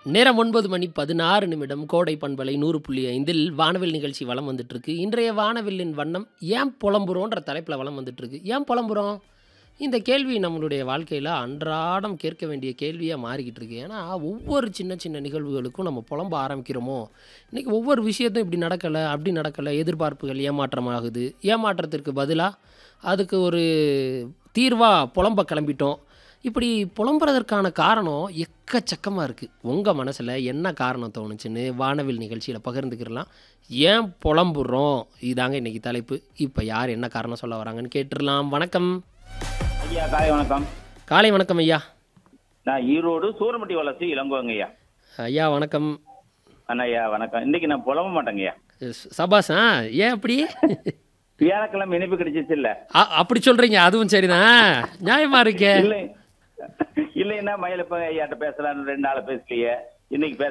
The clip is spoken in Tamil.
நேரம் ஒன்பது மணி பதினாறு நிமிடம் கோடை பண்பலை நூறு புள்ளி ஐந்தில் வானவில் நிகழ்ச்சி வலம் வந்துட்டு இருக்கு இன்றைய வானவில்லின் வண்ணம் ஏன் புலம்புறோன்ற தலைப்பில் வலம் வந்துட்டு இருக்கு ஏன் புலம்புறோம் இந்த கேள்வி நம்மளுடைய வாழ்க்கையில் அன்றாடம் கேட்க வேண்டிய கேள்வியாக மாறிக்கிட்டு இருக்கு ஏன்னா ஒவ்வொரு சின்ன சின்ன நிகழ்வுகளுக்கும் நம்ம புலம்ப ஆரம்பிக்கிறோமோ இன்றைக்கி ஒவ்வொரு விஷயத்தையும் இப்படி நடக்கலை அப்படி நடக்கலை எதிர்பார்ப்புகள் ஏமாற்றமாகுது ஏமாற்றத்திற்கு பதிலாக அதுக்கு ஒரு தீர்வாக புலம்ப கிளம்பிட்டோம் இப்படி புலம்புறதற்கான காரணம் எக்கச்சக்கமாக இருக்குது உங்கள் மனசில் என்ன காரணம் தோணுச்சுன்னு வானவில் நிகழ்ச்சியில் பகிர்ந்துக்கிறலாம் ஏன் புலம்புறோம் இதாங்க இன்றைக்கி தலைப்பு இப்போ யார் என்ன காரணம் சொல்ல வராங்கன்னு கேட்டுடலாம் வணக்கம் ஐயா காலை வணக்கம் காலை வணக்கம் ஐயா நான் ஈரோடு சூரமட்டி வளர்ச்சி இளங்கோங்க ஐயா ஐயா வணக்கம் அண்ணா ஐயா வணக்கம் இன்னைக்கு நான் புலம்ப மாட்டேங்க ஐயா ஸ்- சபாஸ் ஆ ஏன் அப்படி வியாழக்கிழமை இனிப்பு கிடைச்சிச்சு இல்ல அ- அப்படி சொல்கிறீங்க அதுவும் சரிதான் நியாயமா இருக்கே இல்லை இல்லைன்னா மயிலப்ப ஐயாட்ட பேசலாம்னு ரெண்டு நாள் பேசலையே இன்னைக்கு பேச